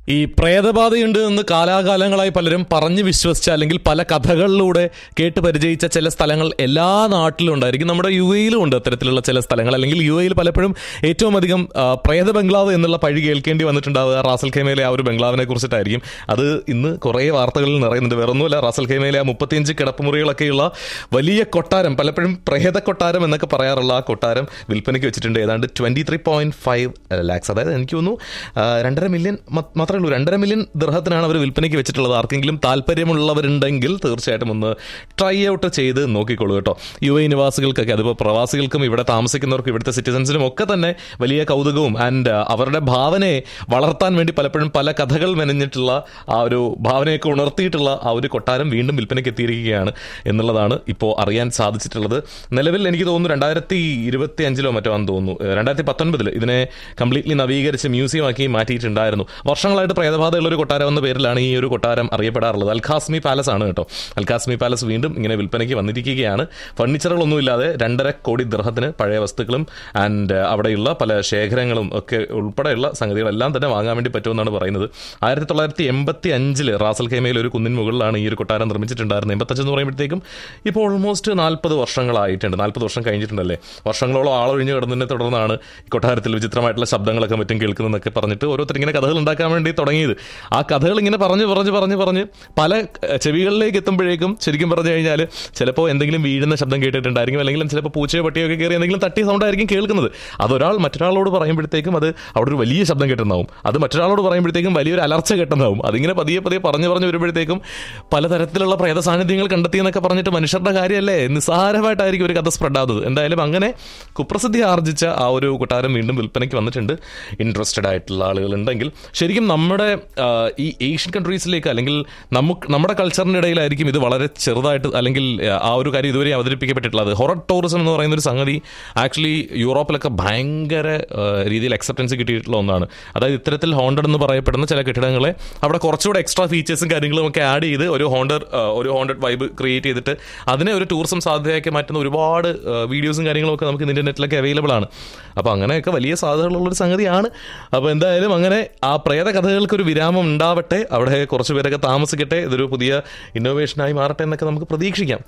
ഈ പ്രേതബാധയുണ്ട് എന്ന് കാലാകാലങ്ങളായി പലരും പറഞ്ഞു വിശ്വസിച്ച അല്ലെങ്കിൽ പല കഥകളിലൂടെ കേട്ട് പരിചയിച്ച ചില സ്ഥലങ്ങൾ എല്ലാ നാട്ടിലും ഉണ്ടായിരിക്കും നമ്മുടെ യു എയിലും ഉണ്ട് അത്തരത്തിലുള്ള ചില സ്ഥലങ്ങൾ അല്ലെങ്കിൽ യു എയിൽ പലപ്പോഴും ഏറ്റവും അധികം ആ, പ്രേത ബംഗ്ലാവ് എന്നുള്ള പഴി കേൾക്കേണ്ടി വന്നിട്ടുണ്ടാവുക റാസൽ ഖൈമയിലെ ആ ഒരു ബംഗ്ലാവിനെ കുറിച്ചിട്ടായിരിക്കും അത് ഇന്ന് കുറേ വാർത്തകളിൽ നിറയുന്നുണ്ട് വേറൊന്നുമില്ല റാസൽ ഖൈമയിലെ ആ മുപ്പത്തിയഞ്ച് കിടപ്പുമുറികളൊക്കെയുള്ള വലിയ കൊട്ടാരം പലപ്പോഴും പ്രേത കൊട്ടാരം എന്നൊക്കെ പറയാറുള്ള ആ കൊട്ടാരം വിൽപ്പനയ്ക്ക് വെച്ചിട്ടുണ്ട് ഏതാണ്ട് twenty three point five lakhs അതായത് എനിക്ക് തോന്നുന്നു ആ, രണ്ടര മില്യൺ മ- മാത്രമേ ഉള്ളൂ രണ്ടര മില്യൺ ദൃഹത്തിനാണ് അവർ വിൽപ്പനയ്ക്ക് വെച്ചിട്ടുള്ളത് ആർക്കെങ്കിലും താല്പര്യമുള്ളവരുണ്ടെങ്കിൽ തീർച്ചയായിട്ടും ഒന്ന് ട്രൈ ഔട്ട് ചെയ്ത് നോക്കിക്കോളൂ കേട്ടോ യു എ നിവാസികൾക്കൊക്കെ അതിപ്പോൾ പ്രവാസികൾക്കും ഇവിടെ താമസിക്കുന്നവർക്കും ഇവിടുത്തെ സിറ്റിസൺസിനും ഒക്കെ തന്നെ വലിയ കൗതുകവും ആൻഡ് അവരുടെ ഭാവനയെ വളർത്താൻ വേണ്ടി പലപ്പോഴും പല കഥകൾ മെനഞ്ഞിട്ടുള്ള ആ ഒരു ഭാവനയൊക്കെ ഉണർത്തിയിട്ടുള്ള ആ ഒരു കൊട്ടാരം വീണ്ടും വിൽപ്പനയ്ക്ക് എത്തിയിരിക്കുകയാണ് എന്നുള്ളതാണ് ഇപ്പോൾ അറിയാൻ സാധിച്ചിട്ടുള്ളത് നിലവിൽ എനിക്ക് തോന്നുന്നു രണ്ടായിരത്തി ഇരുപത്തി അഞ്ചിലോ മറ്റോ ആണെന്ന് തോന്നുന്നു രണ്ടായിരത്തി പത്തൊൻപതിൽ ഇതിനെ കംപ്ലീറ്റ്ലി നവീകരിച്ച് മ്യൂസിയം ആക്കി മാറ്റിയിട്ടുണ്ടായിരുന്നു വർഷങ്ങളായിട്ട് പ്രേതബാധയുള്ള ഒരു കൊട്ടാരം എന്ന പേരിലാണ് ഈ ഒരു കൊട്ടാരം അറിയപ്പെടാറുള്ളത് അൽഖാസ്മി പാലസ് ആണ് കേട്ടോ അൽഖാസ്മി പാലസ് വീണ്ടും ഇങ്ങനെ വിൽപ്പനയ്ക്ക് വന്നിരിക്കുകയാണ് ഫർണിച്ചറുകളൊന്നും ഇല്ലാതെ രണ്ടര കോടി ദൃഹത്തിന് പഴയ വസ്തുക്കളും ആൻഡ് അവിടെയുള്ള പല ശേഖരങ്ങളും ഒക്കെ ഉൾപ്പെടെയുള്ള സംഗതികളെല്ലാം തന്നെ വാങ്ങാൻ വേണ്ടി പറ്റുമെന്നാണ് പറയുന്നത് ആയിരത്തി തൊള്ളായിരത്തി എൺപത്തി അഞ്ചില് റാസൽ ഖൈമയിൽ ഒരു കുന്നിൻ മുകളിലാണ് ഈ ഒരു കൊട്ടാരം നിർമ്മിച്ചിട്ടുണ്ടായിരുന്നത് എൺപത്തഞ്ച് എന്ന് പറയുമ്പോഴത്തേക്കും ഇപ്പോൾ ഓൾമോസ്റ്റ് നാൽപ്പത് വർഷങ്ങളായിട്ടുണ്ട് നാൽപ്പത് വർഷം കഴിഞ്ഞിട്ടുണ്ടല്ലേ വർഷങ്ങളോളം ആളൊഴിഞ്ഞ് കിടന്നതിനെ തുടർന്നാണ് ഈ കൊട്ടാരത്തിൽ വിചിത്രമായിട്ടുള്ള ശബ്ദങ്ങളൊക്കെ മറ്റും കേൾക്കുന്നതെന്നൊക്കെ പറഞ്ഞിട്ട് ഓരോരുത്തർ ഇങ്ങനെ കഥകൾ ഉണ്ടാക്കാൻ വേണ്ടി തുടങ്ങിയത് ആ കഥകൾ ഇങ്ങനെ പറഞ്ഞ് പറഞ്ഞ് പറഞ്ഞ് പറഞ്ഞ് പല ഏഹ്, ചെവികളിലേക്ക് എത്തുമ്പോഴേക്കും ശരിക്കും പറഞ്ഞു കഴിഞ്ഞാൽ ചിലപ്പോൾ എന്തെങ്കിലും വീഴുന്ന ശബ്ദം കേട്ടിട്ടുണ്ടായിരിക്കും അല്ലെങ്കിൽ ചിലപ്പോൾ പൂച്ചയോ പട്ടിയോ ഒക്കെ കയറി എന്തെങ്കിലും തട്ടിയ സൗണ്ട് ആയിരിക്കും കേൾക്കുന്നത് അതൊരാൾ മറ്റൊരാളോട് പറയുമ്പോഴത്തേക്കും അത് അവിടെ ഒരു വലിയ ശബ്ദം കേട്ടുണ്ടാവും അത് മറ്റൊരാളോട് പറയുമ്പോഴത്തേക്കും വലിയൊരു അലർച്ച കേട്ടുണ്ടാവും അതിങ്ങനെ പതിയെ പതിയെ പറഞ്ഞു പറഞ്ഞു വരുമ്പോഴത്തേക്കും പലതരത്തിലുള്ള പ്രേത സാന്നിധ്യങ്ങൾ കണ്ടെത്തി എന്നൊക്കെ പറഞ്ഞിട്ട് മനുഷ്യരുടെ കാര്യമല്ലേ നിസ്സാരമായിട്ടായിരിക്കും ഒരു കഥ സ്പ്രെഡ് ആവുന്നത് എന്തായാലും അങ്ങനെ കുപ്രസിദ്ധി ആർജിച്ച ആ ഒരു കൊട്ടാരം വീണ്ടും വിൽപ്പനയ്ക്ക് വന്നിട്ടുണ്ട് ഇൻട്രസ്റ്റഡ് ആയിട്ടുള്ള ആളുകൾ ഉണ്ടെങ്കിൽ ശരിക്കും നമ്മുടെ ആ, ഈ ഏഷ്യൻ കൺട്രീസിലേക്ക് അല്ലെങ്കിൽ നമുക്ക് നമ്മുടെ കൾച്ചറിൻ്റെ ഇടയിലായിരിക്കും ഇത് വളരെ ചെറുതായിട്ട് അല്ലെങ്കിൽ ആ ഒരു കാര്യം ഇതുവരെ അവതരിപ്പിക്കപ്പെട്ടിട്ടുള്ളത് ഹൊറർ ടൂറിസം എന്ന് പറയുന്ന ഒരു സംഗതി ആക്ച്വലി യൂറോപ്പിലൊക്കെ ഭയങ്കര ആ, രീതിയിൽ അക്സെപ്റ്റൻസ് കിട്ടിയിട്ടുള്ള ഒന്നാണ് അതായത് ഇത്തരത്തിൽ ഹോണ്ടഡ് എന്ന് പറയപ്പെടുന്ന ചില കെട്ടിടങ്ങളെ അവിടെ കുറച്ചുകൂടെ എക്സ്ട്രാ ഫീച്ചേഴ്സും കാര്യങ്ങളും ഒക്കെ ആഡ് ചെയ്ത് ഒരു ഹോണ്ടർ ഒരു ഹോണ്ടഡ് വൈബ് ക്രിയേറ്റ് ചെയ്തിട്ട് അതിനെ ഒരു ടൂറിസം സാധ്യതയാക്കി മാറ്റുന്ന ഒരുപാട് വീഡിയോസും കാര്യങ്ങളും ഒക്കെ നമുക്ക് ഇന്റർനെറ്റിലൊക്കെ അവൈലബിൾ ആണ് അപ്പോൾ അങ്ങനെയൊക്കെ വലിയ സാധ്യതകളുള്ളൊരു സംഗതിയാണ് അപ്പോൾ എന്തായാലും അങ്ങനെ ആ പ്രേത കഥകൾക്ക് ഒരു വിരാമം ഉണ്ടാവട്ടെ അവിടെ കുറച്ച് പേരൊക്കെ താമസിക്കട്ടെ ഇതൊരു പുതിയ ഇന്നോവേഷനായി മാറട്ടെ എന്നൊക്കെ നമുക്ക് പ്രതീക്ഷിക്കാം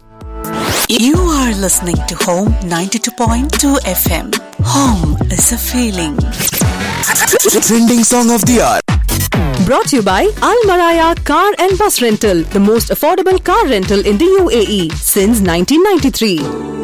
You are listening to Home 92.2 FM. Home is a feeling. Trending song of the hour. Brought to you by Al Maraya Car and Bus Rental, the most affordable car rental in the UAE since 1993.